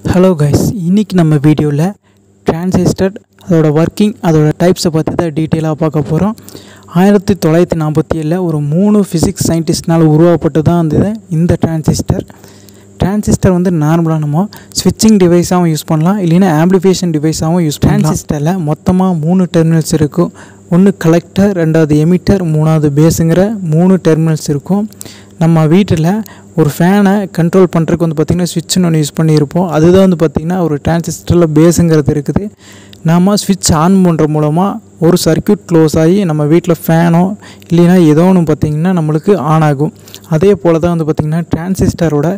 hello guys இன்றைக்கி நம்ம வீடியோவில் டிரான்சிஸ்டர் அதோட ஒர்க்கிங் அதோட டைப்ஸை பற்றி தான் டீட்டெயிலாக பார்க்க போகிறோம் ஆயிரத்தி தொள்ளாயிரத்தி நாற்பத்தி ஏழில் ஒரு மூணு ஃபிசிக்ஸ் சயின்டிஸ்ட்னால் உருவாக்கப்பட்டு தான் இருந்தது இந்த டிரான்சிஸ்டர் டிரான்சிஸ்டர் வந்து நார்மலாக நம்ம ஸ்விட்சிங் டிவைஸாகவும் யூஸ் பண்ணலாம் இல்லைன்னா ஆம்பிளிஃபிகேஷன் டிவைஸாகவும் யூஸ் பண்ணலாம் டிரான்சிஸ்டரில் மொத்தமாக மூணு டெர்மினல்ஸ் இருக்கும் ஒன்று கலெக்டர் ரெண்டாவது எமிட்டர் மூணாவது பேஸுங்கிற மூணு டெர்மினல்ஸ் இருக்கும் நம்ம வீட்டில் ஒரு ஃபேனை கண்ட்ரோல் பண்ணுறதுக்கு வந்து பார்த்திங்கன்னா ஸ்விட்ச்னு ஒன்று யூஸ் பண்ணியிருப்போம் அதுதான் வந்து பார்த்திங்கன்னா ஒரு டிரான்சிஸ்டரில் பேஸுங்கிறது இருக்குது நாம் ஸ்விட்ச் ஆன் பண்ணுற மூலமாக ஒரு சர்க்யூட் க்ளோஸ் ஆகி நம்ம வீட்டில் ஃபேனோ இல்லைன்னா ஏதோ ஒன்று பார்த்திங்கன்னா நம்மளுக்கு ஆன் ஆகும் அதே போல் தான் வந்து பார்த்திங்கன்னா டிரான்சிஸ்டரோட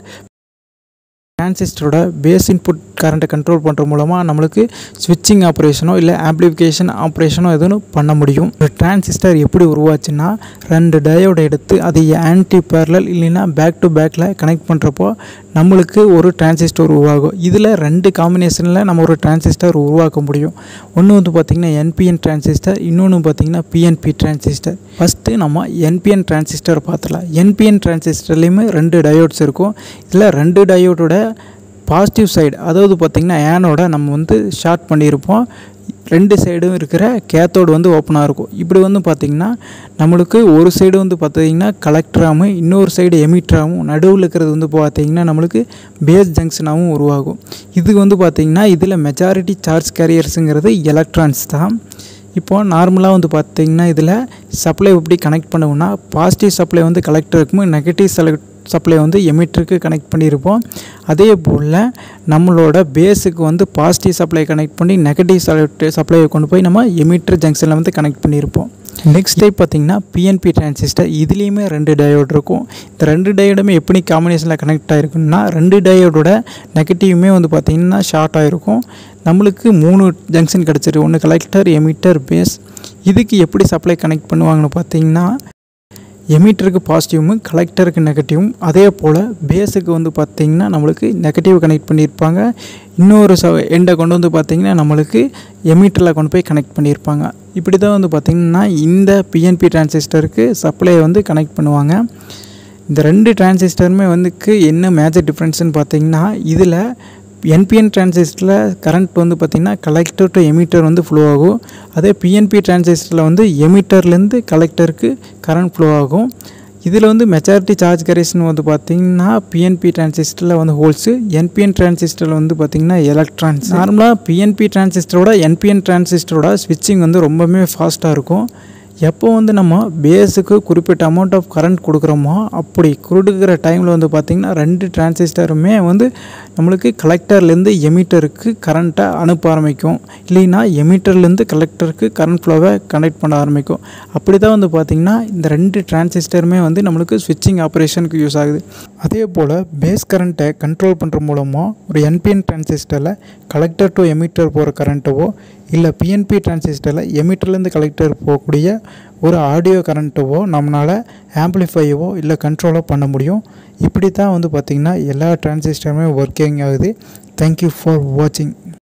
டிரான்சிஸ்டரோட பேஸ் இன்புட் கரண்ட்டை கண்ட்ரோல் பண்ணுற மூலமாக நம்மளுக்கு ஸ்விட்சிங் ஆப்ரேஷனோ இல்லை ஆம்ப்ளிஃபிகேஷன் ஆப்ரேஷனோ எதுவும் பண்ண முடியும் ஒரு டிரான்சிஸ்டர் எப்படி உருவாச்சுன்னா ரெண்டு டயோட எடுத்து அதை ஆன்டி பேரலல் இல்லைன்னா பேக் டு பேக்கில் கனெக்ட் பண்ணுறப்போ நம்மளுக்கு ஒரு டிரான்சிஸ்டர் உருவாகும் இதில் ரெண்டு காம்பினேஷனில் நம்ம ஒரு டிரான்சிஸ்டர் உருவாக்க முடியும் ஒன்று வந்து பார்த்திங்கன்னா என்பிஎன் டிரான்சிஸ்டர் இன்னொன்று பார்த்திங்கன்னா பிஎன்பி டிரான்சிஸ்டர் ஃபஸ்ட்டு நம்ம என்பிஎன் டிரான்சிஸ்டர் பார்த்துலாம் என்பிஎன் டிரான்சிஸ்டர்லேயுமே ரெண்டு டயோட்ஸ் இருக்கும் இதில் ரெண்டு டயோடோட பாசிட்டிவ் சைடு அதாவது பார்த்திங்கன்னா ஏனோட நம்ம வந்து ஷார்ட் பண்ணியிருப்போம் ரெண்டு சைடும் இருக்கிற கேத்தோடு வந்து ஓப்பனாக இருக்கும் இப்படி வந்து பார்த்திங்கன்னா நம்மளுக்கு ஒரு சைடு வந்து பார்த்திங்கன்னா கலெக்டராகவும் இன்னொரு சைடு எமிட்டராகவும் நடுவில் இருக்கிறது வந்து பார்த்திங்கன்னா நம்மளுக்கு பேஸ் ஜங்ஷனாகவும் உருவாகும் இது வந்து பார்த்திங்கன்னா இதில் மெஜாரிட்டி சார்ஜ் கேரியர்ஸுங்கிறது எலக்ட்ரான்ஸ் தான் இப்போது நார்மலாக வந்து பார்த்திங்கன்னா இதில் சப்ளை எப்படி கனெக்ட் பண்ணுவோம்னா பாசிட்டிவ் சப்ளை வந்து கலெக்டருக்கும் நெகட்டிவ் செலக்ட் சப்ளை வந்து எமிட்டருக்கு கனெக்ட் பண்ணியிருப்போம் அதே போல் நம்மளோட பேஸுக்கு வந்து பாசிட்டிவ் சப்ளை கனெக்ட் பண்ணி நெகட்டிவ் சப்ளையை கொண்டு போய் நம்ம எமிட்டர் ஜங்ஷனில் வந்து கனெக்ட் பண்ணியிருப்போம் நெக்ஸ்ட் டைப் பார்த்திங்கன்னா பிஎன்பி டிரான்சிஸ்டர் இதுலேயுமே ரெண்டு டயோடு இருக்கும் இந்த ரெண்டு டயோடுமே எப்படி காம்பினேஷனில் கனெக்ட் ஆகிருக்குன்னா ரெண்டு டயோடோட நெகட்டிவுமே வந்து பார்த்திங்கன்னா ஷார்ட் ஆகிருக்கும் நம்மளுக்கு மூணு ஜங்ஷன் கிடச்சிருக்கு ஒன்று கலெக்டர் எமிட்டர் பேஸ் இதுக்கு எப்படி சப்ளை கனெக்ட் பண்ணுவாங்கன்னு பார்த்தீங்கன்னா எமிட்டருக்கு பாசிட்டிவும் கலெக்டருக்கு நெகட்டிவும் அதே போல் பேஸுக்கு வந்து பார்த்திங்கன்னா நம்மளுக்கு நெகட்டிவ் கனெக்ட் பண்ணியிருப்பாங்க இன்னொரு ச எண்டை கொண்டு வந்து பார்த்திங்கன்னா நம்மளுக்கு எமிட்டரில் கொண்டு போய் கனெக்ட் பண்ணியிருப்பாங்க இப்படி தான் வந்து பார்த்திங்கன்னா இந்த பிஎன்பி டிரான்சிஸ்டருக்கு சப்ளையை வந்து கனெக்ட் பண்ணுவாங்க இந்த ரெண்டு டிரான்சிஸ்டருமே வந்துக்கு என்ன மேஜர் டிஃப்ரென்ஸ்னு பார்த்திங்கன்னா இதில் என்பிஎன் டிரான்சிஸ்டரில் கரண்ட் வந்து பார்த்திங்கன்னா கலெக்டர் டு எமிட்டர் வந்து ஃப்ளோ ஆகும் அதே பிஎன்பி டிரான்சிஸ்டரில் வந்து எமிட்டர்லேருந்து கலெக்டருக்கு கரண்ட் ஃப்ளோ ஆகும் இதில் வந்து மெச்சாரிட்டி சார்ஜ் கரேஷன் வந்து பார்த்திங்கன்னா பிஎன்பி டிரான்சிஸ்டரில் வந்து ஹோல்ஸு என்பிஎன் டிரான்சிஸ்டரில் வந்து பார்த்திங்கன்னா எலக்ட்ரான்ஸ் நார்மலாக பிஎன்பி டிரான்சிஸ்டரோட என்பிஎன் டிரான்சிஸ்டரோட ஸ்விட்சிங் வந்து ரொம்பவுமே ஃபாஸ்ட்டாக இருக்கும் எப்போ வந்து நம்ம பேஸுக்கு குறிப்பிட்ட அமௌண்ட் ஆஃப் கரண்ட் கொடுக்குறோமோ அப்படி கொடுக்குற டைமில் வந்து பார்த்திங்கன்னா ரெண்டு டிரான்சிஸ்டருமே வந்து நம்மளுக்கு கலெக்டர்லேருந்து எமிட்டருக்கு கரண்ட்டை அனுப்ப ஆரம்பிக்கும் இல்லைன்னா எமிட்டர்லேருந்து கலெக்டருக்கு கரண்ட் ஃப்ளோவை கனெக்ட் பண்ண ஆரம்பிக்கும் அப்படி தான் வந்து பார்த்திங்கன்னா இந்த ரெண்டு டிரான்சிஸ்டருமே வந்து நம்மளுக்கு ஸ்விட்சிங் ஆப்ரேஷனுக்கு யூஸ் ஆகுது அதே போல் பேஸ் கரண்ட்டை கண்ட்ரோல் பண்ணுற மூலமாக ஒரு என்பிஎன் டிரான்சிஸ்டரில் கலெக்டர் டு எமிட்டர் போகிற கரண்ட்டவோ இல்லை பிஎன்பி டிரான்சிஸ்டரில் எமிட்டர்லேருந்து கலெக்டர் போகக்கூடிய ஒரு ஆடியோ கரண்ட்டவோ நம்மளால் ஆம்ப்ளிஃபையவோ இல்லை கண்ட்ரோலோ பண்ண முடியும் இப்படி தான் வந்து பார்த்திங்கன்னா எல்லா டிரான்சிஸ்டருமே ஒர்க்கிங் ஆகுது தேங்க்யூ ஃபார் வாட்சிங்